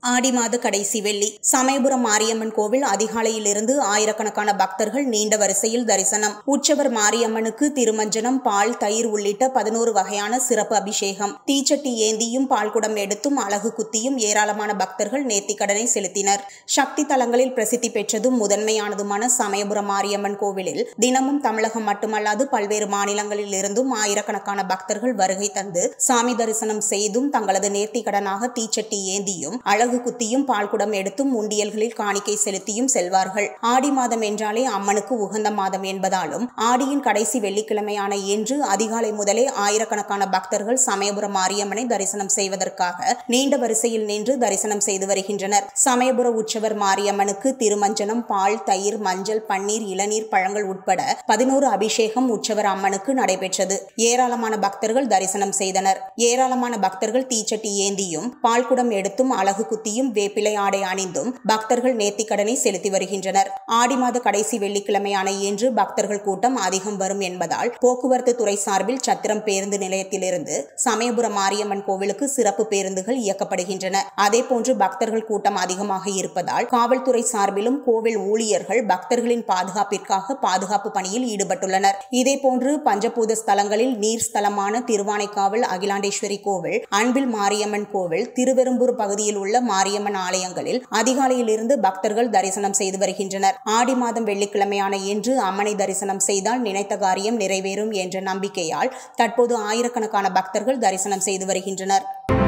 ஆடி மாத கடைசி வெள்ளி சமயபுரம் மாரியம்மன் கோவில் அதிகாலையிலிருந்து ஆயிரக்கணக்கான பக்தர்கள் நீண்ட வரிசையில் தரிசனம் உற்சவர் மாரியம்மனுக்கு திருமஞ்சனம் பால் தயிர் உள்ளிட்ட பதினோரு வகையான சிறப்பு அபிஷேகம் தீச்சட்டி ஏந்தியும் பால்குடம் எடுத்தும் அழகு குத்தியும் ஏராளமான பக்தர்கள் நேர்த்திக்கடனை செலுத்தினர் சக்தி தலங்களில் பிரசித்தி பெற்றதும் முதன்மையானதுமான சமயபுரம் மாரியம்மன் கோவிலில் தினமும் தமிழகம் மட்டுமல்லாது பல்வேறு மாநிலங்களில் இருந்தும் ஆயிரக்கணக்கான பக்தர்கள் வருகை தந்து சாமி தரிசனம் செய்தும் தங்களது நேர்த்திக்கடனாக தீச்சட்டி ஏந்தியும் அழகு குத்தியும் பால்குடம் எடுத்தும் உண்டியல்களில் காணிக்கை செலுத்தியும் செல்வார்கள் ஆடி மாதம் என்றாலே அம்மனுக்கு உகந்த மாதம் என்பதாலும் ஆடியின் கடைசி வெள்ளிக்கிழமையான இன்று அதிகாலை முதலே ஆயிரக்கணக்கான பக்தர்கள் சமயபுரம் மாரியம்மனை தரிசனம் செய்வதற்காக நீண்ட வரிசையில் நின்று தரிசனம் செய்து வருகின்றனர் சமயபுர உற்சவர் மாரியம்மனுக்கு திருமஞ்சனம் பால் தயிர் மஞ்சள் பன்னீர் இளநீர் பழங்கள் உட்பட பதினோரு அபிஷேகம் உற்சவர் அம்மனுக்கு நடைபெற்றது ஏராளமான பக்தர்கள் தரிசனம் செய்தனர் ஏராளமான பக்தர்கள் தீச்சட்டி ஏந்தியும் பால்குடம் எடுத்தும் அழகு குத்தியும் வேப்பிலை ஆடை அணிந்தும் பக்தர்கள் நேர்த்திக்கடனை செலுத்தி வருகின்றனர் ஆடி மாத கடைசி வெள்ளிக்கிழமையான இன்று பக்தர்கள் கூட்டம் அதிகம் வரும் என்பதால் போக்குவரத்து துறை சார்பில் சத்திரம் பேருந்து நிலையத்திலிருந்து சமயபுரம் மாரியம்மன் கோவிலுக்கு சிறப்பு பேருந்துகள் இயக்கப்படுகின்றன அதேபோன்று பக்தர்கள் கூட்டம் அதிகமாக இருப்பதால் காவல்துறை சார்பிலும் கோவில் ஊழியர்கள் பக்தர்களின் பாதுகாப்பிற்காக பாதுகாப்பு பணியில் ஈடுபட்டுள்ளனர் இதேபோன்று பஞ்சபூத ஸ்தலங்களில் நீர் ஸ்தலமான திருவானைக்காவல் அகிலாண்டேஸ்வரி கோவில் அன்பில் மாரியம்மன் கோவில் திருவெரும்பூர் பகுதியில் உள்ள மாரியம்மன் ஆலயங்களில் அதிகாலையிலிருந்து பக்தர்கள் தரிசனம் செய்து வருகின்றனர் ஆடி மாதம் வெள்ளிக்கிழமையான இன்று அம்மனை தரிசனம் செய்தால் நினைத்த காரியம் நிறைவேறும் என்ற நம்பிக்கையால் தற்போது ஆயிரக்கணக்கான பக்தர்கள் தரிசனம் செய்து வருகின்றனர்